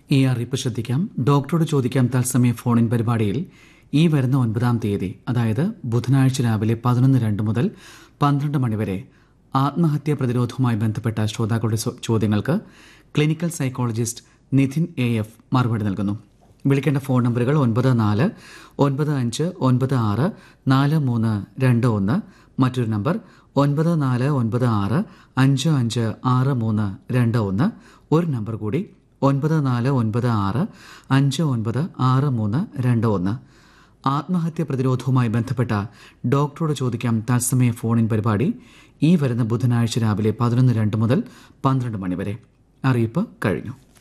ഈ അറിയിപ്പ് ശ്രദ്ധിക്കാം ഡോക്ടറോട് ചോദിക്കാം തത്സമയ ഫോണിൻ പരിപാടിയിൽ ഈ വരുന്ന ഒൻപതാം തീയതി അതായത് ബുധനാഴ്ച രാവിലെ പതിനൊന്ന് രണ്ട് മുതൽ പന്ത്രണ്ട് മണിവരെ ആത്മഹത്യാ പ്രതിരോധവുമായി ബന്ധപ്പെട്ട ശ്രോതാക്കളുടെ സ്വ- ചോദ്യങ്ങൾക്ക് clinical psychologist Nidhin A F മറുപടി നൽകുന്നു വിളിക്കേണ്ട ഫോൺ നമ്പറുകൾ ഒൻപത് നാല് ഒൻപത് അഞ്ച് ഒൻപത് ആറ് നാല് മൂന്ന് രണ്ട് ഒന്ന് മറ്റൊരു നമ്പർ ഒൻപത് നാല് ഒൻപത് ആറ് അഞ്ച് അഞ്ച് ആറ് മൂന്ന് രണ്ട് ഒന്ന് ഒരു നമ്പർ കൂടി ഒൻപത് നാല് ഒൻപത് ആറ് അഞ്ച് ഒൻപത് ആറ് മൂന്ന് രണ്ട് ഒന്ന് ആത്മഹത്യ പ്രതിരോധവുമായി ബന്ധപ്പെട്ട ഡോക്ടറോട് ചോദിക്കാം തത്സമയ ഫോണിൻ പരിപാടി ഈ വരുന്ന ബുധനാഴ്ച രാവിലെ പതിനൊന്ന് രണ്ട് മുതൽ പന്ത്രണ്ട് മണിവരെ അറിയിപ്പ് കഴിഞ്ഞു